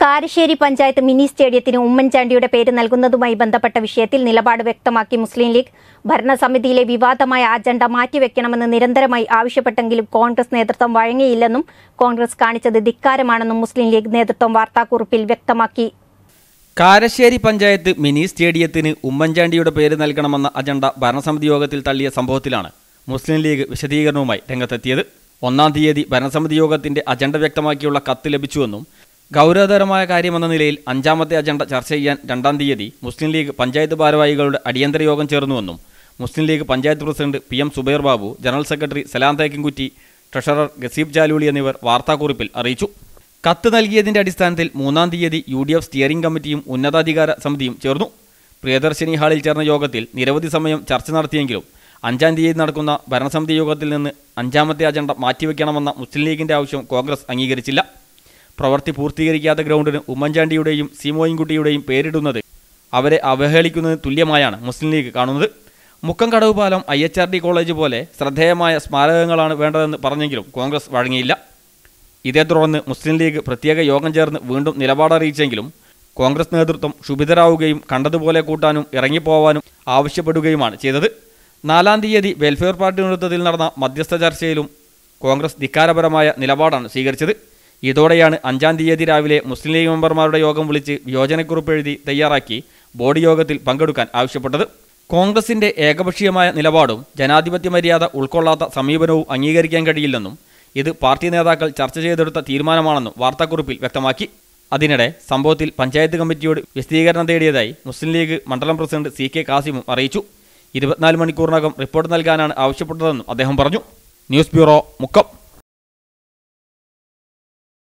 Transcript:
Karassery panchayat mini സ്റ്റേഡിയത്തിന് ഉമ്മൻചാണ്ടിയുടെ പേര് നൽകുന്നതുമായി ബന്ധപ്പെട്ട വിഷയത്തിൽ നിലപാട് വ്യക്തമാക്കി മുസ്ലിം ലീഗ് ഭരണസമിതിയിലെ വിവാദമായ അജണ്ട മാറ്റിവെക്കണമെന്ന് നിരന്തരമായി ആവശ്യപ്പെട്ടെങ്കിലും കോൺഗ്രസ് നേതൃത്വം വഴങ്ങിയില്ലെന്നും കോൺഗ്രസ് കാണിച്ചത് ധിക്കാരമാണെന്നും മുസ്ലിം ലീഗ് നേതൃത്വം വാർത്താക്കുറിപ്പിൽ വ്യക്തമാക്കി കാരശ്ശേരി പഞ്ചായത്ത് മിനി സ്റ്റേഡിയത്തിന് ഉമ്മൻചാണ്ടിയുടെ പേര് നൽകണമെന്ന അജണ്ട ഭരണസമിതി യോഗത്തിൽ തള്ളിയ സംഭവത്തിലാണ് മുസ്ലിം ലീഗ് വിശദീകരണവുമായി രംഗത്തെത്തിയത് ഒന്നാം തീയതി ഭരണസമിതി യോഗത്തിന്റെ അജണ്ട വ്യക്തമാക്കിയുള്ള കത്ത് ലഭിച്ചുവെന്നും ഗൗരവതരമായ കാര്യമെന്ന നിലയിൽ അഞ്ചാമത്തെ അജണ്ട ചർച്ച ചെയ്യാൻ രണ്ടാം തീയതി മുസ്ലിം ലീഗ് പഞ്ചായത്ത് ഭാരവാഹികളുടെ അടിയന്തര യോഗം ചേർന്നുവെന്നും Muslim League panchayat president P M Zubair Babu general secretary Salam Thekkinkutty treasurer Gaseeb Jaluli എന്നിവർ വാർത്താക്കുറിപ്പിൽ അറിയിച്ചു കത്ത് നൽകിയതിന്റെ അടിസ്ഥാനത്തിൽ മൂന്നാം തീയതി യു ഡി എഫ് സ്റ്റിയറിംഗ് കമ്മിറ്റിയും ഉന്നതാധികാര സമിതിയും ചേർന്നു പ്രിയദർശിനി ഹാളിൽ ചേർന്ന യോഗത്തിൽ നിരവധി സമയം ചർച്ച നടത്തിയെങ്കിലും അഞ്ചാം തീയതി നടക്കുന്ന ഭരണസമിതി യോഗത്തിൽ നിന്ന് അഞ്ചാമത്തെ അജണ്ട മാറ്റിവെക്കണമെന്ന മുസ്ലിം ലീഗിന്റെ ആവശ്യം കോൺഗ്രസ് അംഗീകരിച്ചില്ല പ്രവൃത്തി പൂർത്തീകരിക്കാത്ത ഗ്രൗണ്ടിന് ഉമ്മൻചാണ്ടിയുടെയും സീമോയിൻകുട്ടിയുടെയും പേരിടുന്നത് അവരെ അവഹേളിക്കുന്നതിന് തുല്യമായാണ് മുസ്ലിം ലീഗ് കാണുന്നത് മുക്കം കടവ് പാലം I H R D college പോലെ ശ്രദ്ധേയമായ സ്മാരകങ്ങളാണ് വേണ്ടതെന്ന് പറഞ്ഞെങ്കിലും കോൺഗ്രസ് വഴങ്ങിയില്ല ഇതേ തുടർന്ന് മുസ്ലിം ലീഗ് പ്രത്യേക യോഗം ചേർന്ന് വീണ്ടും നിലപാടറിയിച്ചെങ്കിലും കോൺഗ്രസ് നേതൃത്വം ക്ഷുഭിതരാവുകയും കണ്ടതുപോലെ കൂട്ടാനും ഇറങ്ങിപ്പോവാനും ആവശ്യപ്പെടുകയുമാണ് ചെയ്തത് നാലാം തീയതി വെൽഫെയർ പാർട്ടി നേതൃത്വത്തിൽ നടന്ന മധ്യസ്ഥ ചർച്ചയിലും കോൺഗ്രസ് ധിക്കാരപരമായ നിലപാടാണ് സ്വീകരിച്ചത് ഇതോടെയാണ് അഞ്ചാം തീയതി രാവിലെ മുസ്ലിം ലീഗ് മെമ്പർമാരുടെ യോഗം വിളിച്ച് വിയോജനക്കുറിപ്പ് എഴുതി തയ്യാറാക്കി ബോർഡ് യോഗത്തിൽ പങ്കെടുക്കാൻ ആവശ്യപ്പെട്ടത് കോൺഗ്രസിന്റെ ഏകപക്ഷീയമായ നിലപാടും ജനാധിപത്യ മര്യാദ ഉൾക്കൊള്ളാത്ത സമീപനവും അംഗീകരിക്കാൻ കഴിയില്ലെന്നും ഇത് പാർട്ടി നേതാക്കൾ ചർച്ച ചെയ്തെടുത്ത തീരുമാനമാണെന്നും വാർത്താക്കുറിപ്പിൽ വ്യക്തമാക്കി അതിനിടെ സംഭവത്തിൽ പഞ്ചായത്ത് കമ്മിറ്റിയോട് വിശദീകരണം തേടിയതായി മുസ്ലിം ലീഗ് മണ്ഡലം പ്രസിഡന്റ് സി കെ കാസിമും അറിയിച്ചു ഇരുപത്തിനാല് മണിക്കൂറിനകം റിപ്പോർട്ട് നൽകാനാണ് ആവശ്യപ്പെട്ടതെന്നും അദ്ദേഹം പറഞ്ഞു ന്യൂസ് ബ്യൂറോ മുക്കം